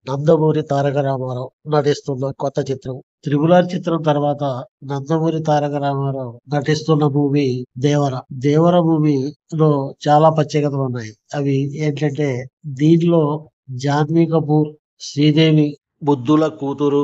నందమూరి తారక రామారావు నటిస్తున్న కొత్త చిత్రం త్రిబులార్ చిత్రం తర్వాత నందమూరి తారక రామారావు నటిస్తున్న మూవీ దేవర దేవర మూవీలో చాలా ప్రత్యేకతలు ఉన్నాయి అవి ఏంటంటే దీనిలో జాన్వీ కపూర్ శ్రీదేవి బుద్ధుల కూతురు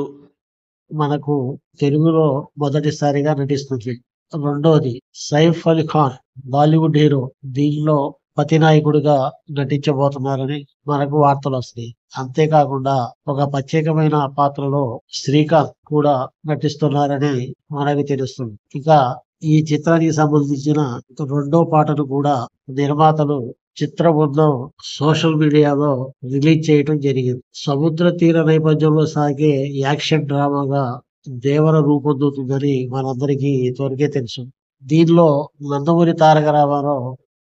మనకు తెలుగులో మొదటిసారిగా నటిస్తుంది రెండోది సైఫ్ అలీ ఖాన్ బాలీవుడ్ హీరో దీనిలో పతినాయకుడిగా నటించబోతున్నారని మనకు వార్తలు వస్తాయి అంతేకాకుండా ఒక ప్రత్యేకమైన పాత్రలో శ్రీకాంత్ కూడా నటిస్తున్నారని మనకు తెలుస్తుంది ఇక ఈ చిత్రానికి సంబంధించిన రెండో పాటను కూడా నిర్మాతలు చిత్ర బృందం సోషల్ మీడియాలో రిలీజ్ చేయడం జరిగింది సముద్ర తీర నేపథ్యంలో సాగే యాక్షన్ డ్రామాగా దేవర రూపొందుతుందని మనందరికీ త్వరకే తెలుసు దీనిలో నందమూరి తారక రామారావు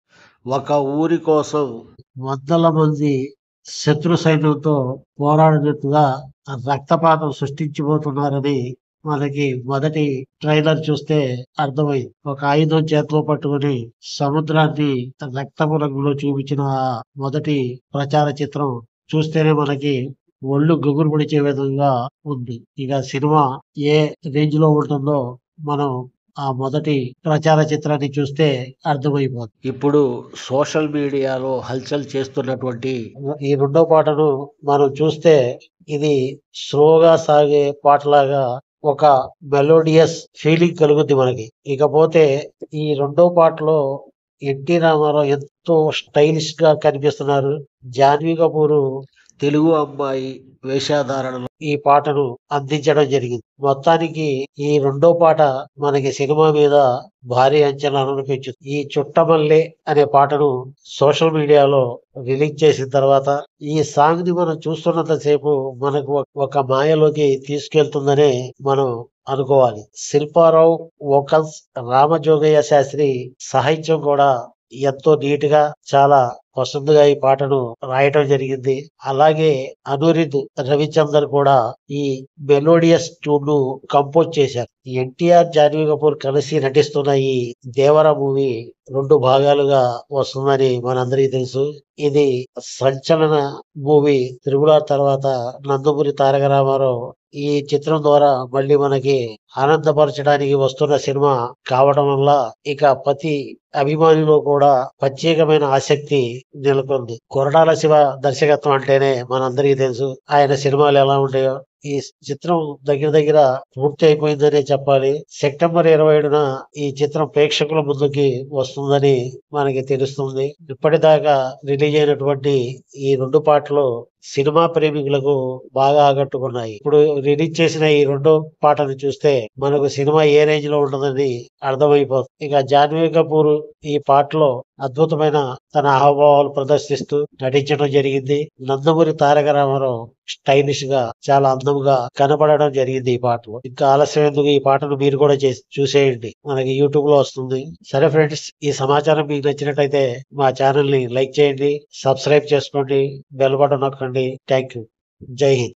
ఒక ఊరి కోసం వందల మంది శత్రు సైన్యంతో పోరాడినట్టుగా రక్తపాతం సృష్టించబోతున్నారని మనకి మొదటి ట్రైలర్ చూస్తే అర్థమైంది ఒక ఆయుధం చేతిలో పట్టుకుని సముద్రాన్ని రక్తపు రంగులో చూపించిన ఆ మొదటి ప్రచార చిత్రం చూస్తేనే మనకి ఒళ్ళు గుగురు పొడిచే విధంగా ఉంది ఇక సినిమా ఏ రేంజ్ లో ఉంటుందో మనం ఆ మొదటి ప్రచార చిత్రాన్ని చూస్తే అర్థమైపోతుంది ఇప్పుడు సోషల్ మీడియాలో హల్చల్ చేస్తున్నటువంటి ఈ రెండో పాటను మనం చూస్తే ఇది స్లోగా సాగే పాటలాగా ఒక మెలోడియస్ ఫీలింగ్ కలుగుద్ది మనకి ఇకపోతే ఈ రెండో పాటలో ఎన్టీ రామారావు ఎంతో స్టైలిష్ గా కనిపిస్తున్నారు జాన్వీ కపూర్ తెలుగు అమ్మాయి వేషధారణలో ఈ పాటను అందించడం జరిగింది మొత్తానికి ఈ రెండో పాట మనకి సినిమా మీద భారీ అంచనాలను పెంచుతుంది ఈ చుట్టమల్లె అనే పాటను సోషల్ మీడియాలో రిలీజ్ చేసిన తర్వాత ఈ సాంగ్ ని మనం చూస్తున్నంత సేపు మనకు ఒక- ఒక మాయలోకి తీసుకెళ్తుందనే మనం అనుకోవాలి శిల్పారావు వోకల్స్ రామజోగయ్య శాస్త్రి సాహిత్యం కూడా ఎంతో నీట్ గా చాలా వసంతగా ఈ పాటను రాయటం జరిగింది అలాగే అనురిద్ రవిచందర్ కూడా ఈ మెలోడియస్ ట్యూన్ ను కంపోజ్ చేశారు ఎన్టీఆర్ జాన్వీ కపూర్ కలిసి నటిస్తున్న ఈ దేవర మూవీ రెండు భాగాలుగా వస్తుందని మనందరికీ తెలుసు ఇది సంచలన మూవీ త్రిపులార్ తర్వాత నందమూరి తారక రామారావు ఈ చిత్రం ద్వారా మళ్ళీ మనకి ఆనందపరచడానికి వస్తున్న సినిమా కావడం వల్ల ఇక ప్రతి అభిమానిలో కూడా ప్రత్యేకమైన ఆసక్తి నెలకొంది కొరడాల శివ దర్శకత్వం అంటేనే మనందరికీ తెలుసు ఆయన సినిమాలు ఎలా ఉంటాయో ఈ చిత్రం దగ్గర దగ్గర పూర్తి అయిపోయిందనే చెప్పాలి సెప్టెంబర్ ఇరవై ఏడున ఈ చిత్రం ప్రేక్షకుల ముందుకి వస్తుందని మనకి తెలుస్తుంది ఇప్పటిదాకా రిలీజ్ అయినటువంటి ఈ రెండు పాటలు సినిమా ప్రేమికులకు బాగా ఆకట్టుకున్నాయి ఇప్పుడు రిలీజ్ చేసిన ఈ రెండో పాటను చూస్తే మనకు సినిమా ఏ రేంజ్ లో ఉంటుందని అర్థమైపోతుంది ఇక జాన్వీ కపూర్ ఈ పాటలో అద్భుతమైన తన హావభావాలు ప్రదర్శిస్తూ నటించడం జరిగింది నందమూరి తారక రామారావు స్టైలిష్ గా చాలా అందంగా కనపడడం జరిగింది ఈ పాటలో ఇంకా ఆలస్యం ఎందుకు ఈ పాటను మీరు కూడా చేసి చూసేయండి మనకి యూట్యూబ్ లో వస్తుంది సరే ఫ్రెండ్స్ ఈ సమాచారం మీకు నచ్చినట్టయితే మా ఛానల్ ని లైక్ చేయండి సబ్స్క్రైబ్ చేసుకోండి బెల్ బటన్ నొక్కండి థ్యాంక్ యూ జై హింద్